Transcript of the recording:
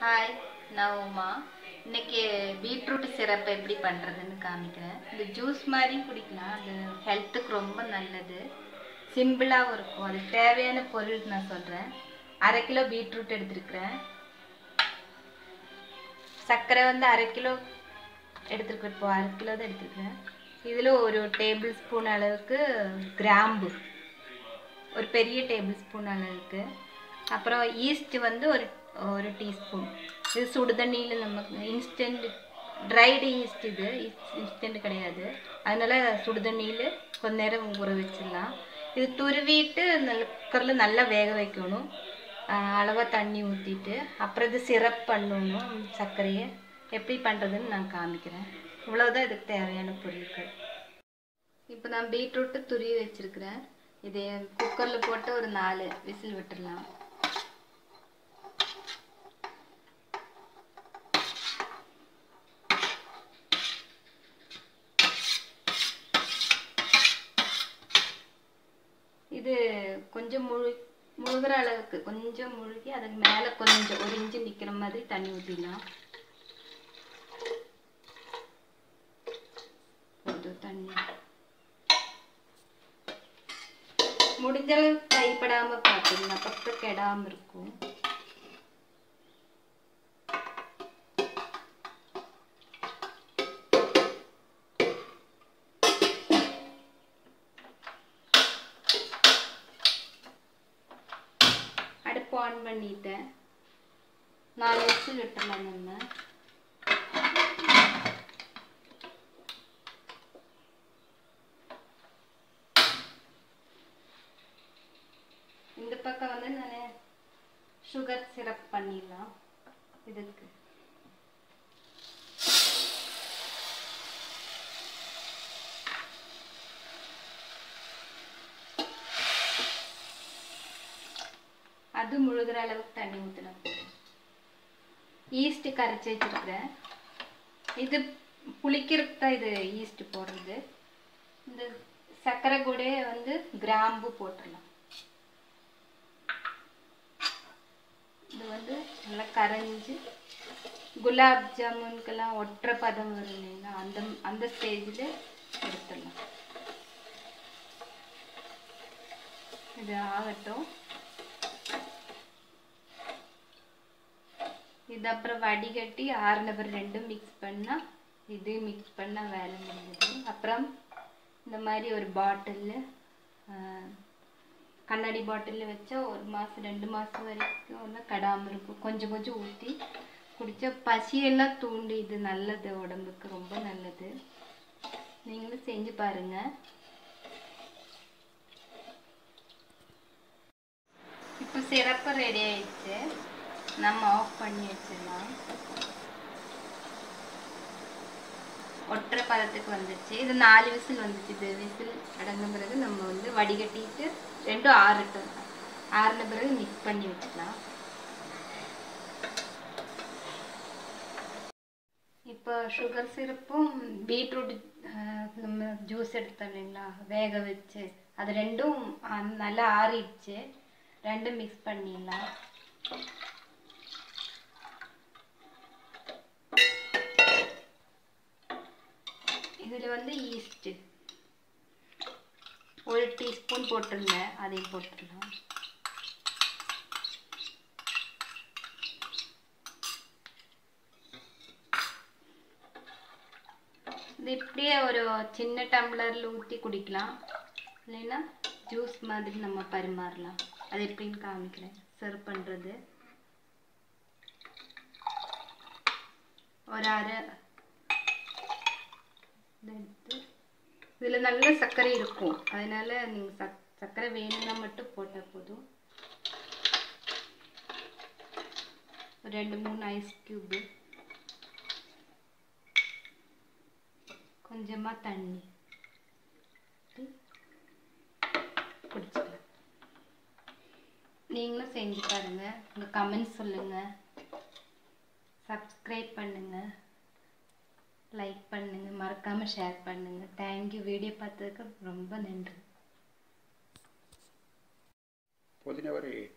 hi நான் உமா இன்னைக்கு beetroot syrup எப்படி பண்ணுறதுன்னு காமிக்கிறேன் இந்த ஜூஸ் மாதிரி குடிக்கலாம் அது ஹெல்த்துக்கு ரொம்ப நல்லது சிம்பிளாகவும் இருக்கும் அதுக்கு தேவையான பொருள் நான் சொல்கிறேன் அரை கிலோ பீட்ரூட் எடுத்துருக்கிறேன் சர்க்கரை வந்து அரை கிலோ எடுத்துருக்கேன் இப்போ அரை கிலோ தான் எடுத்துருக்கிறேன் இதில் ஒரு டேபிள் ஸ்பூன் அளவுக்கு கிராம்பு ஒரு பெரிய டேபிள் ஸ்பூன் அளவுக்கு அப்புறம் ஈஸ்ட் வந்து ஒரு ஒரு டீஸ்பூன் இது சுடு தண்ணியில் நமக்கு இன்ஸ்டன்ட் ட்ரைடு ஈஸ்ட் இது இன்ஸ்டன்ட் கிடையாது அதனால சுடு தண்ணியில் கொஞ்ச நேரம் ஊற வச்சிடலாம் இது துருவிட்டு நல்ல குக்கரில் நல்லா வேக வைக்கணும் அளவாக தண்ணி ஊற்றிட்டு அப்புறம் இது சிரப் பண்ணணும் சர்க்கரையை எப்படி பண்ணுறதுன்னு நான் காமிக்கிறேன் இவ்வளோதான் இதுக்கு தேவையான பொருட்கள் இப்போ நான் பீட்ரூட்டு துருவி வச்சுருக்கிறேன் இதை குக்கரில் போட்டு ஒரு நாலு விசில் விட்டுடலாம் இது கொஞ்சம் முழு முழுகிற அளவுக்கு கொஞ்சம் முழுகி அதுக்கு மேலே கொஞ்சம் ஒரு இன்ச்சு நிற்கிற மாதிரி தண்ணி ஊற்றிடலாம் போதும் தண்ணி முடிஞ்ச அளவுக்கு கைப்படாம பார்த்துக்கலாம் அப்போ கெடாம இருக்கும் அடுப்பு ஆன் பண்ணிட்டேன் நாலு விசில் விட்டுடலாம் நம்ம இந்த பக்கம் வந்து நான் சுகர் சிரப் பண்ணிடலாம் இதுக்கு அது முழுகிற அளவுக்கு தண்ணி ஊற்றணும் ஈஸ்ட் கரைச்சி வச்சிருக்கிறேன் இது புளிக்கிறதுக்கு தான் இது ஈஸ்ட் போடுறது இந்த சர்க்கரை கூட வந்து கிராம்பு போட்டுடலாம் இது வந்து நல்லா கரைஞ்சி குலாப் ஜாமுனுக்கெல்லாம் ஒற்றை பதம் வரும் இல்லைங்களா அந்த அந்த ஸ்டேஜில் எடுத்துடலாம் இது ஆகட்டும் இது அப்புறம் வடிகட்டி ஆறு நபர் ரெண்டும் மிக்ஸ் பண்ணால் இது மிக்ஸ் பண்ணால் வேலை முடிஞ்சது அப்புறம் இந்த மாதிரி ஒரு பாட்டிலில் கண்ணாடி பாட்டிலில் வச்சா ஒரு மாதம் ரெண்டு மாதம் வரைக்கும் ஒன்றும் கடாமல் இருக்கும் கொஞ்சம் கொஞ்சம் ஊற்றி குடித்தா பசியெல்லாம் தூண்டி இது நல்லது உடம்புக்கு ரொம்ப நல்லது நீங்களும் செஞ்சு பாருங்கள் இப்போ சிறப்பு ரெடி ஆயிடுச்சு நம்ம ஆஃப் பண்ணி வச்சிடலாம் ஒற்றை பதத்துக்கு வந்துச்சு இது நாலு விசில் வந்துச்சு இது விசில் அடங்கின பிறகு நம்ம வந்து வடிகட்டிட்டு ரெண்டும் ஆறட்டும் ஆறின பிறகு மிக்ஸ் பண்ணி வச்சுக்கலாம் இப்போ சுகர் சிரப்பும் பீட்ரூட் நம்ம ஜூஸ் எடுத்தோம் இல்லைங்களா வேக வச்சு அது ரெண்டும் நல்லா ஆறிடுச்சு ரெண்டும் மிக்ஸ் பண்ணிடலாம் இதில் வந்து ஈஸ்ட்டு ஒரு டீஸ்பூன் போட்டிருந்தேன் அதையும் போட்டுடலாம் இது இப்படியே ஒரு சின்ன டம்ளரில் ஊற்றி குடிக்கலாம் இல்லைன்னா ஜூஸ் மாதிரி நம்ம பரிமாறலாம் அது எப்படின்னு காமிக்கிறேன் சர்வ் பண்ணுறது ஒரு அரை எடுத்து இதில் நல்ல சர்க்கரை இருக்கும் அதனால நீங்கள் சக் சர்க்கரை வேணும்னா மட்டும் போட்டால் போதும் ரெண்டு மூணு ஐஸ் க்யூபு கொஞ்சமாக தண்ணி குடிச்சிக்கலாம் நீங்களும் செஞ்சு பாருங்கள் உங்கள் கமெண்ட்ஸ் சொல்லுங்கள் சப்ஸ்கிரைப் பண்ணுங்கள் லைக் பண்ணுங்கள் மறக்காமல் ஷேர் பண்ணுங்கள் தேங்க்யூ வீடியோ பார்த்ததுக்கு ரொம்ப நன்றி புதினவரை